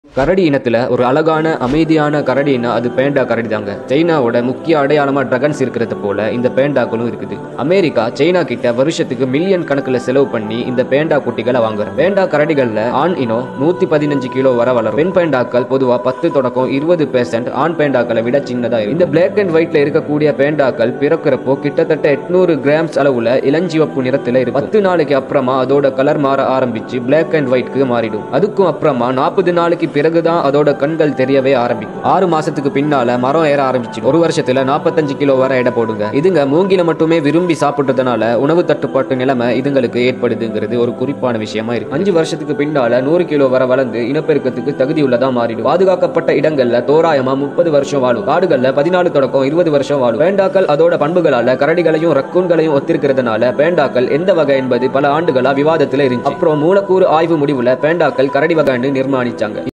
கரடி இனத்துல ஒரு அழகான அமைதியான கரடினா அது பேண்டா கரடி தாங்க சைனாவோட முக்கிய அடையாளமா ட்ரகன்ஸ் இருக்கிறது போல இந்த பேண்டாக்களும் இருக்குது அமெரிக்கா சைனா கிட்ட வருஷத்துக்கு மில்லியன் கணக்குல செலவு பண்ணி இந்த பேண்டா குட்டிகளை வாங்குறோம் பேண்டா கரடிகள்ல ஆண் இனம் நூத்தி பதினஞ்சு கிலோ வர வளரும் பெண் பேண்டாக்கள் பொதுவா பத்து தொடக்கம் இருபது பெர்சென்ட் ஆண் பேண்டாக்களை விட சின்னதா இருக்கும் இந்த பிளாக் அண்ட் ஒயிட்ல இருக்கக்கூடிய பேண்டாக்கள் பிறக்கிறப்போ கிட்டத்தட்ட எட்நூறு கிராம்ஸ் அளவுல இளஞ்சிவப்பு நிறத்துல இருக்கும் பத்து நாளைக்கு அப்புறமா அதோட கலர் மாற ஆரம்பிச்சு பிளாக் அண்ட் ஒயிட்க்கு மாறிடும் அதுக்கும் அப்புறமா நாற்பது நாளைக்கு பிறகுதான் அதோட கண்கள் தெரியவே ஆரம்பிக்கும் ஆறு மாசத்துக்கு பின்னால மரம் ஏற ஆரம்பிச்சு ஒரு வருஷத்துல நாற்பத்தஞ்சு கிலோ வர எடை போடுங்க இதுங்க மூங்கில மட்டுமே விரும்பி சாப்பிட்டதுனால உணவு தட்டுப்பாட்டு நிலைமை இதுங்களுக்கு ஏற்படுதுங்கிறது ஒரு குறிப்பான விஷயமா இருக்கு அஞ்சு வருஷத்துக்கு பின்னால நூறு கிலோ வர வளர்ந்து இனப்பெருக்கத்துக்கு தகுதியுள்ளதா மாறிடும் பாதுகாக்கப்பட்ட இடங்கள்ல தோராயமா முப்பது வருஷம் வாழும் காடுகள்ல பதினாலு தொடக்கம் இருபது வருஷம் வாழும் பேண்டாக்கள் அதோட பண்புகளால கரடிகளையும் ரக்கூன்களையும் ஒத்திருக்கிறதுனால பேண்டாக்கள் எந்த வகை என்பது பல ஆண்டுகளா விவாதத்துல இருந்துச்சு அப்புறம் மூலக்கூறு ஆய்வு முடிவுல பேண்டாக்கள் கரடி வகைன்னு நிர்மாணிச்சாங்க